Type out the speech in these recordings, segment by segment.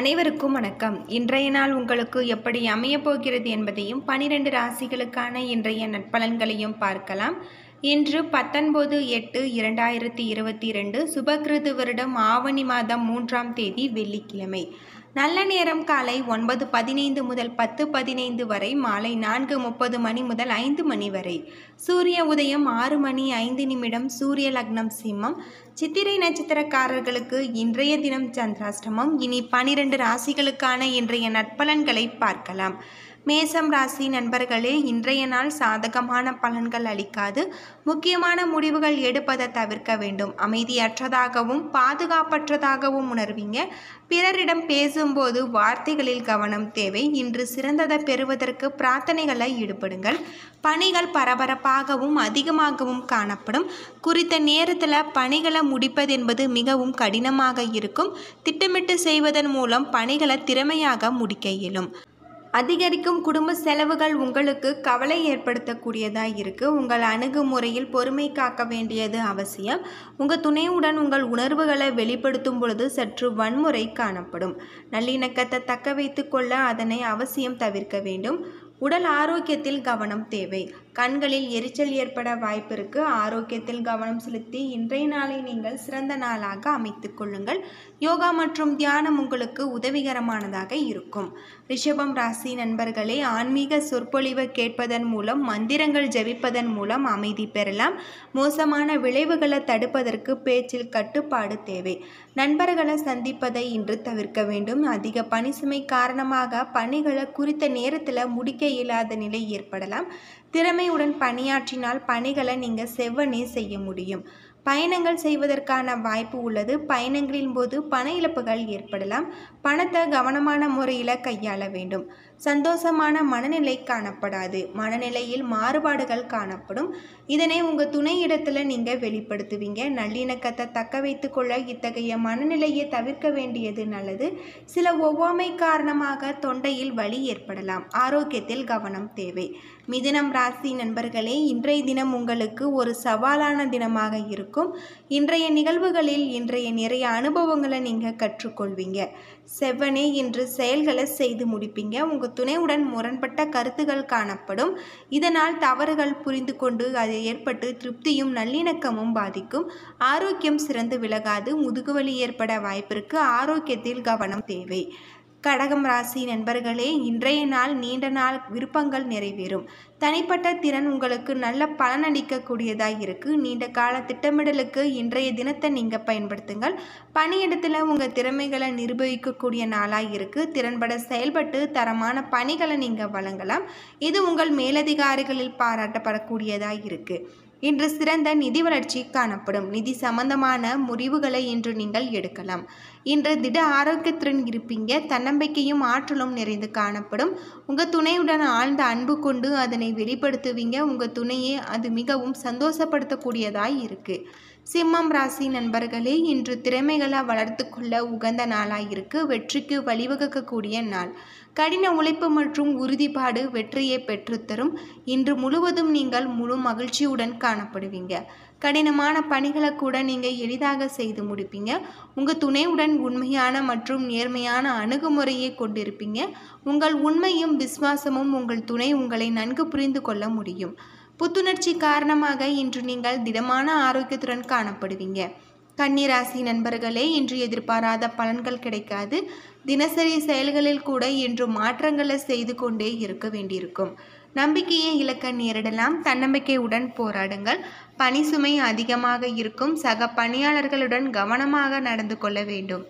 அனைவருக்கும் வணக்கம் இன்றைய நாள் உங்களுக்கு எப்படி அமையப் போகிறது என்பதையும் பனிரெண்டு ராசிகளுக்கான இன்றைய நட்பலன்களையும் பார்க்கலாம் இன்று பத்தொன்பது எட்டு இரண்டாயிரத்தி இருபத்தி ரெண்டு சுபகிருது வருடம் ஆவணி மாதம் மூன்றாம் தேதி வெள்ளிக்கிழமை நல்ல நேரம் காலை ஒன்பது பதினைந்து முதல் பத்து பதினைந்து வரை மாலை நான்கு முப்பது மணி முதல் ஐந்து மணி வரை சூரிய உதயம் ஆறு மணி ஐந்து நிமிடம் சூரிய லக்னம் சிம்மம் சித்திரை நட்சத்திரக்காரர்களுக்கு இன்றைய தினம் சந்திராஷ்டமம் இனி பனிரெண்டு ராசிகளுக்கான இன்றைய நட்பலன்களை பார்க்கலாம் மேசம் ராசி நண்பர்களே இன்றைய நாள் சாதகமான பலன்கள் அளிக்காது முக்கியமான முடிவுகள் எடுப்பதை தவிர்க்க வேண்டும் அமைதியற்றதாகவும் பாதுகாப்பற்றதாகவும் உணர்வீங்க பிறரிடம் பேசும்போது வார்த்தைகளில் கவனம் தேவை இன்று சிறந்ததை பெறுவதற்கு பிரார்த்தனைகளை ஈடுபடுங்கள் பணிகள் பரபரப்பாகவும் அதிகமாகவும் காணப்படும் குறித்த நேரத்தில் பணிகளை முடிப்பது என்பது மிகவும் கடினமாக இருக்கும் திட்டமிட்டு செய்வதன் மூலம் பணிகளை திறமையாக முடிக்க இயலும் அதிகரிக்கும் குடும்ப செலவுகள் உங்களுக்கு கவலை ஏற்படுத்தக்கூடியதாக இருக்குது உங்கள் அணுகுமுறையில் பொறுமை காக்க வேண்டியது அவசியம் உங்கள் துணையுடன் உங்கள் உணர்வுகளை வெளிப்படுத்தும் பொழுது சற்று வன்முறை காணப்படும் நல்லிணக்கத்தை தக்க வைத்து கொள்ள அதனை அவசியம் தவிர்க்க வேண்டும் உடல் ஆரோக்கியத்தில் கவனம் தேவை கண்களில் எரிச்சல் ஏற்பட வாய்ப்பிருக்கு ஆரோக்கியத்தில் கவனம் செலுத்தி இன்றைய நாளை நீங்கள் சிறந்த நாளாக அமைத்துக் கொள்ளுங்கள் யோகா மற்றும் தியானம் உங்களுக்கு உதவிகரமானதாக இருக்கும் ரிஷபம் ராசி நண்பர்களே ஆன்மீக சொற்பொழிவை கேட்பதன் மூலம் மந்திரங்கள் ஜெபிப்பதன் மூலம் அமைதி பெறலாம் மோசமான விளைவுகளை தடுப்பதற்கு பேச்சில் கட்டுப்பாடு தேவை நண்பர்களை சந்திப்பதை இன்று தவிர்க்க வேண்டும் அதிக பணிசுமை காரணமாக பணிகளை குறித்த நேரத்தில் முடிக்க இயலாத நிலை ஏற்படலாம் திறமையுடன் பணியாற்றினால் பணிகளை நீங்கள் செவ்வனே செய்ய முடியும் பயணங்கள் செய்வதற்கான வாய்ப்பு உள்ளது பயணங்களின் போது பண இழப்புகள் ஏற்படலாம் பணத்தை கவனமான முறையில் கையாள வேண்டும் சந்தோஷமான மனநிலை காணப்படாது மனநிலையில் மாறுபாடுகள் காணப்படும் இதனை உங்கள் துணை இடத்துல நீங்கள் வெளிப்படுத்துவீங்க நல்லிணக்கத்தை தக்க வைத்து கொள்ள இத்தகைய மனநிலையை தவிர்க்க வேண்டியது நல்லது சில ஒவ்வாமை காரணமாக தொண்டையில் வலி ஏற்படலாம் ஆரோக்கியத்தில் கவனம் தேவை மிதுனம் ராசி நண்பர்களே இன்றைய தினம் உங்களுக்கு ஒரு சவாலான தினமாக இருக்கும் இன்றைய நிகழ்வுகளில் இன்றைய நிறைய அனுபவங்களை நீங்கள் கற்றுக்கொள்வீங்க செவ்வனே இன்று செயல்களை செய்து முடிப்பீங்க உங்கள் துணையுடன் முரண்பட்ட கருத்துகள் காணப்படும் இதனால் தவறுகள் புரிந்து கொண்டு அது ஏற்பட்டு திருப்தியும் நல்லிணக்கமும் பாதிக்கும் ஆரோக்கியம் சிறந்து விலகாது முதுகுவலி ஏற்பட வாய்ப்பிற்கு ஆரோக்கியத்தில் கவனம் தேவை கடகம் ராசி நண்பர்களே இன்றைய நாள் நீண்ட நாள் விருப்பங்கள் நிறைவேறும் தனிப்பட்ட திறன் உங்களுக்கு நல்ல பலனளிக்கக்கூடியதாக இருக்குது நீண்ட கால திட்டமிடலுக்கு இன்றைய தினத்தை நீங்கள் பயன்படுத்துங்கள் பணியிடத்தில் உங்கள் திறமைகளை நிரூபிக்கக்கூடிய நாளாக இருக்குது திறன்பட செயல்பட்டு தரமான பணிகளை நீங்கள் வழங்கலாம் இது உங்கள் மேலதிகாரிகளில் பாராட்டப்படக்கூடியதாக இருக்குது இன்று சிறந்த நிதி வளர்ச்சி காணப்படும் நிதி சம்பந்தமான முடிவுகளை இன்று நீங்கள் எடுக்கலாம் இன்று திட ஆரோக்கியத்துடன் இருப்பீங்க தன்னம்பிக்கையும் ஆற்றலும் நிறைந்து காணப்படும் உங்கள் துணையுடன் ஆழ்ந்த அன்பு கொண்டு அதனை வெளிப்படுத்துவீங்க உங்கள் துணையே அது மிகவும் சந்தோஷப்படுத்தக்கூடியதாய் இருக்குது சிம்மம் ராசி நண்பர்களே இன்று திறமைகளை வளர்த்து கொள்ள உகந்த நாளாக இருக்கு வெற்றிக்கு வழிவகுக்கக்கூடிய நாள் கடின உழைப்பு மற்றும் உறுதிப்பாடு வெற்றியை பெற்றுத்தரும் இன்று முழுவதும் நீங்கள் முழு மகிழ்ச்சியுடன் காணப்படுவீங்க கடினமான பணிகளை கூட நீங்கள் எளிதாக செய்து முடிப்பீங்க உங்கள் துணையுடன் உண்மையான மற்றும் நேர்மையான அணுகுமுறையை கொண்டிருப்பீங்க உங்கள் உண்மையும் விசுவாசமும் உங்கள் துணை உங்களை நன்கு புரிந்து கொள்ள முடியும் புத்துணர்ச்சி காரணமாக இன்று நீங்கள் திடமான ஆரோக்கியத்துடன் காணப்படுவீங்க கன்னிராசி நண்பர்களே இன்று எதிர்பாராத பலன்கள் கிடைக்காது தினசரி செயல்களில் கூட இன்று மாற்றங்களை செய்து கொண்டே இருக்க வேண்டியிருக்கும் நம்பிக்கையை இழக்க நேரிடலாம் தன்னம்பிக்கையுடன் போராடுங்கள் பணி சுமை அதிகமாக இருக்கும் சக பணியாளர்களுடன் கவனமாக நடந்து கொள்ள வேண்டும்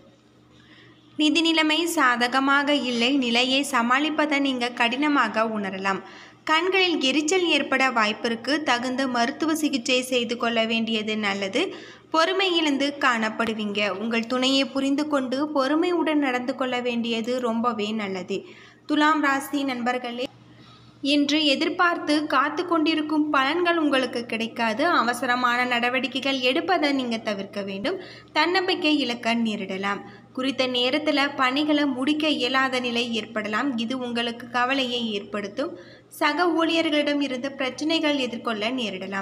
நிதி நிலைமை சாதகமாக இல்லை நிலையை சமாளிப்பதை நீங்கள் கடினமாக உணரலாம் கண்களில் எரிச்சல் ஏற்பட வாய்ப்பிற்கு தகுந்த மருத்துவ சிகிச்சை செய்து கொள்ள வேண்டியது நல்லது பொறுமை இழந்து காணப்படுவீங்க உங்கள் துணையை புரிந்து கொண்டு பொறுமையுடன் நடந்து கொள்ள வேண்டியது ரொம்பவே நல்லது துலாம் ராசி நண்பர்களே இன்று எதிர்பார்த்து காத்து கொண்டிருக்கும் பலன்கள் உங்களுக்கு கிடைக்காது அவசரமான நடவடிக்கைகள் எடுப்பதை நீங்கள் தவிர்க்க வேண்டும் தன்னம்பிக்கை இழக்க நேரிடலாம் குறித்த நேரத்தில் பணிகளை முடிக்க இயலாத நிலை ஏற்படலாம் இது உங்களுக்கு கவலையை ஏற்படுத்தும் சக ஊழியர்களிடம் இருந்து பிரச்சனைகள் எதிர்கொள்ள நேரிடலாம்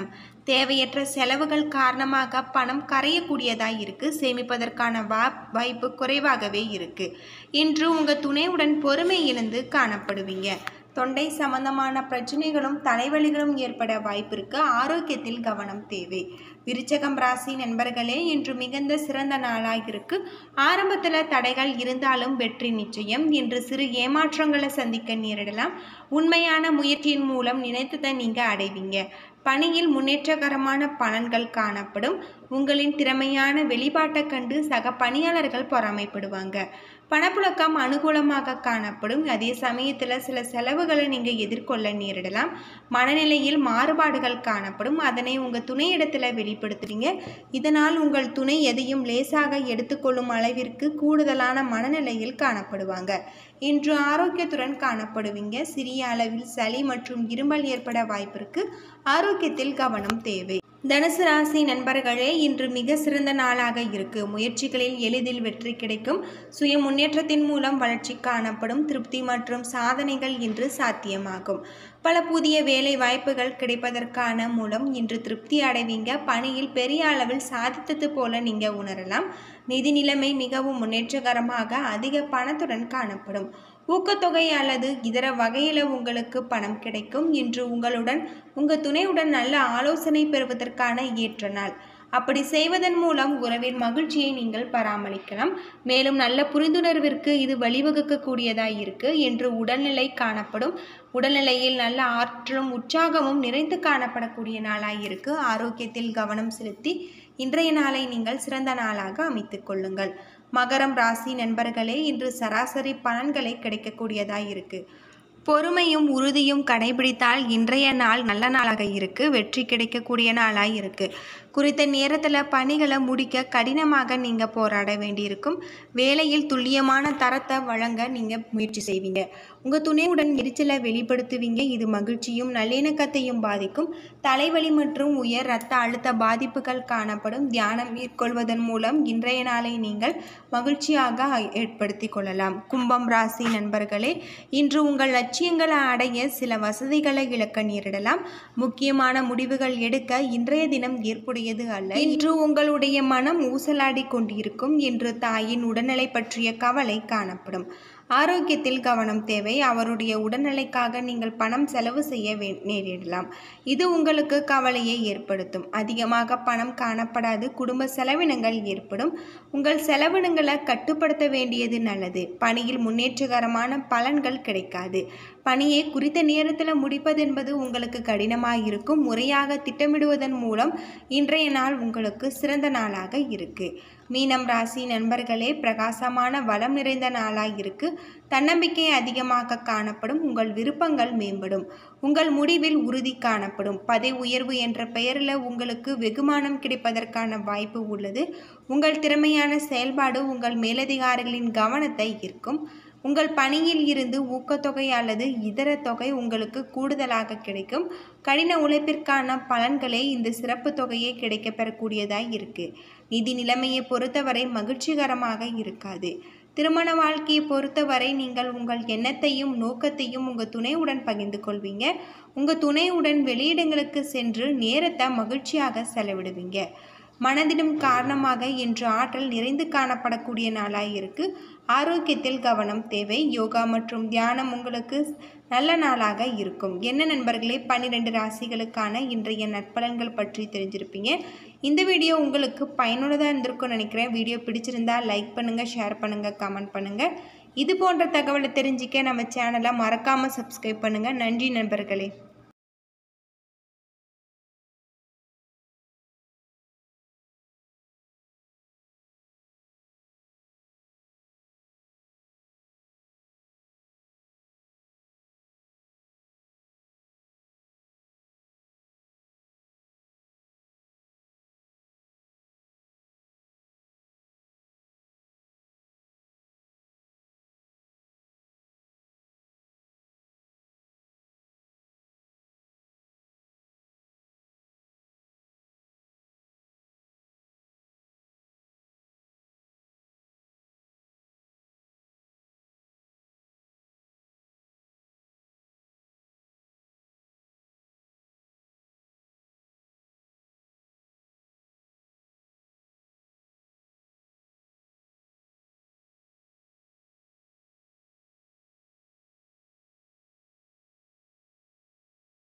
தேவையற்ற செலவுகள் காரணமாக பணம் கரையக்கூடியதாக இருக்குது சேமிப்பதற்கான வா வாய்ப்பு குறைவாகவே இருக்குது இன்று உங்கள் துணையுடன் பொறுமை இழந்து காணப்படுவீங்க தொண்டை சம்பந்தமான பிரச்சனைகளும் தலைவலிகளும் ஏற்பட வாய்ப்பிருக்கு ஆரோக்கியத்தில் கவனம் தேவை விருச்சகம் ராசி நண்பர்களே இன்று மிகுந்த சிறந்த நாளாக இருக்கு ஆரம்பத்தில் தடைகள் இருந்தாலும் வெற்றி நிச்சயம் இன்று சிறு ஏமாற்றங்களை சந்திக்க நேரிடலாம் உண்மையான முயற்சியின் மூலம் நினைத்ததை நீங்கள் அடைவீங்க பணியில் முன்னேற்றகரமான பலன்கள் காணப்படும் உங்களின் திறமையான வெளிப்பாட்டை கண்டு சக பணியாளர்கள் பொறாமைப்படுவாங்க பணப்புழக்கம் அனுகூலமாக காணப்படும் அதே சமயத்தில் சில செலவுகளை நீங்கள் எதிர்கொள்ள நேரிடலாம் மனநிலையில் மாறுபாடுகள் காணப்படும் அதனை உங்கள் துணையிடத்தில் வெளிப்படுத்துவீங்க இதனால் உங்கள் துணை எதையும் லேசாக எடுத்துக்கொள்ளும் அளவிற்கு கூடுதலான மனநிலையில் காணப்படுவாங்க இன்று ஆரோக்கியத்துடன் காணப்படுவீங்க சிறிய அளவில் சளி மற்றும் இருமல் ஏற்பட வாய்ப்பிருக்கு ஆரோக்கியத்தில் கவனம் தேவை தனுசு ராசி நண்பர்களே இன்று மிக சிறந்த நாளாக இருக்கு முயற்சிகளில் எளிதில் வெற்றி கிடைக்கும் சுய முன்னேற்றத்தின் மூலம் வளர்ச்சி காணப்படும் திருப்தி மற்றும் சாதனைகள் இன்று சாத்தியமாகும் பல புதிய வேலை வாய்ப்புகள் கிடைப்பதற்கான மூலம் இன்று திருப்தி அடைவீங்க பணியில் பெரிய அளவில் சாதித்தது போல நீங்க உணரலாம் நிதி நிலைமை மிகவும் முன்னேற்றகரமாக அதிக பணத்துடன் காணப்படும் ஊக்கத்தொகை அல்லது இதர வகையில் உங்களுக்கு பணம் கிடைக்கும் இன்று உங்களுடன் உங்கள் துணையுடன் நல்ல ஆலோசனை பெறுவதற்கான ஏற்ற நாள் அப்படி செய்வதன் மூலம் உறவின் மகிழ்ச்சியை நீங்கள் பராமரிக்கலாம் மேலும் நல்ல புரிந்துணர்விற்கு இது வழிவகுக்கக்கூடியதாக இருக்கு என்று உடல்நிலை காணப்படும் உடல்நிலையில் நல்ல ஆற்றலும் உற்சாகமும் நிறைந்து காணப்படக்கூடிய நாளாக இருக்கு ஆரோக்கியத்தில் கவனம் செலுத்தி இன்றைய நாளை நீங்கள் சிறந்த நாளாக அமைத்துக் கொள்ளுங்கள் மகரம் ராசி நண்பர்களே இன்று சராசரி பலன்களை கிடைக்கக்கூடியதாக இருக்கு பொறுமையும் உறுதியும் கடைபிடித்தால் இன்றைய நாள் நல்ல நாளாக இருக்கு வெற்றி கிடைக்கக்கூடிய நாளாக இருக்கு குறித்த நேரத்தில் பணிகளை முடிக்க கடினமாக நீங்கள் போராட வேண்டியிருக்கும் வேலையில் துல்லியமான தரத்தை வழங்க நீங்கள் முயற்சி செய்வீங்க உங்கள் துணையுடன் எரிச்சலை வெளிப்படுத்துவீங்க இது மகிழ்ச்சியும் நல்லிணக்கத்தையும் பாதிக்கும் தலைவலி மற்றும் உயர் இரத்த அழுத்த பாதிப்புகள் காணப்படும் தியானம் மேற்கொள்வதன் மூலம் இன்றைய நாளை நீங்கள் மகிழ்ச்சியாக ஏற்படுத்தி கொள்ளலாம் கும்பம் ராசி நண்பர்களே இன்று உங்கள் லட்சியங்களை அடைய சில வசதிகளை இழக்க நேரிடலாம் முக்கியமான முடிவுகள் எடுக்க இன்றைய தினம் ஏற்புடையது அல்ல இன்று உங்களுடைய மனம் ஊசலாடி கொண்டிருக்கும் என்று தாயின் உடல்நிலை பற்றிய கவலை காணப்படும் ஆரோக்கியத்தில் கவனம் தேவை அவருடைய உடல்நிலைக்காக நீங்கள் பணம் செலவு செய்ய வே நேரிடலாம் இது உங்களுக்கு கவலையை ஏற்படுத்தும் அதிகமாக பணம் காணப்படாது குடும்ப செலவினங்கள் ஏற்படும் உங்கள் செலவினங்களை கட்டுப்படுத்த வேண்டியது நல்லது பணியில் முன்னேற்றகரமான பலன்கள் கிடைக்காது பணியை குறித்த நேரத்தில் முடிப்பதென்பது உங்களுக்கு கடினமாக இருக்கும் முறையாக திட்டமிடுவதன் மூலம் இன்றைய நாள் உங்களுக்கு சிறந்த நாளாக இருக்கு மீனம் ராசி நண்பர்களே பிரகாசமான வளம் நிறைந்த நாளாக இருக்கு தன்னம்பிக்கை அதிகமாக காணப்படும் உங்கள் விருப்பங்கள் மேம்படும் உங்கள் முடிவில் உறுதி காணப்படும் பதவி உயர்வு என்ற பெயரில் உங்களுக்கு வெகுமானம் கிடைப்பதற்கான வாய்ப்பு உள்ளது உங்கள் திறமையான செயல்பாடு உங்கள் மேலதிகாரிகளின் கவனத்தை ஈர்க்கும் உங்கள் பணியில் இருந்து ஊக்கத்தொகை அல்லது இதர தொகை உங்களுக்கு கூடுதலாக கிடைக்கும் கடின உழைப்பிற்கான பலன்களே இந்த சிறப்பு தொகையை கிடைக்க பெறக்கூடியதாய் இருக்கு நிதி நிலைமையை பொறுத்தவரை மகிழ்ச்சிகரமாக இருக்காது திருமண வாழ்க்கையை பொறுத்தவரை நீங்கள் உங்கள் எண்ணத்தையும் நோக்கத்தையும் உங்கள் துணையுடன் பகிர்ந்து கொள்வீங்க உங்கள் துணையுடன் வெளியிடங்களுக்கு சென்று நேரத்தை மகிழ்ச்சியாக செலவிடுவீங்க மனதிலும் காரணமாக இன்று ஆற்றல் நிறைந்து காணப்படக்கூடிய நாளாக இருக்கு ஆரோக்கியத்தில் கவனம் தேவை யோகா மற்றும் தியானம் உங்களுக்கு நல்ல நாளாக இருக்கும் என்ன நண்பர்களே பன்னிரெண்டு ராசிகளுக்கான இன்றைய நற்பலன்கள் பற்றி தெரிஞ்சிருப்பீங்க இந்த வீடியோ உங்களுக்கு பயனுள்ளதாக இருந்திருக்கும்னு நினைக்கிறேன் வீடியோ பிடிச்சிருந்தா லைக் பண்ணுங்கள் ஷேர் பண்ணுங்கள் கமெண்ட் பண்ணுங்கள் இது போன்ற தகவலை தெரிஞ்சிக்க நம்ம சேனலை மறக்காமல் சப்ஸ்கிரைப் பண்ணுங்கள் நன்றி நண்பர்களே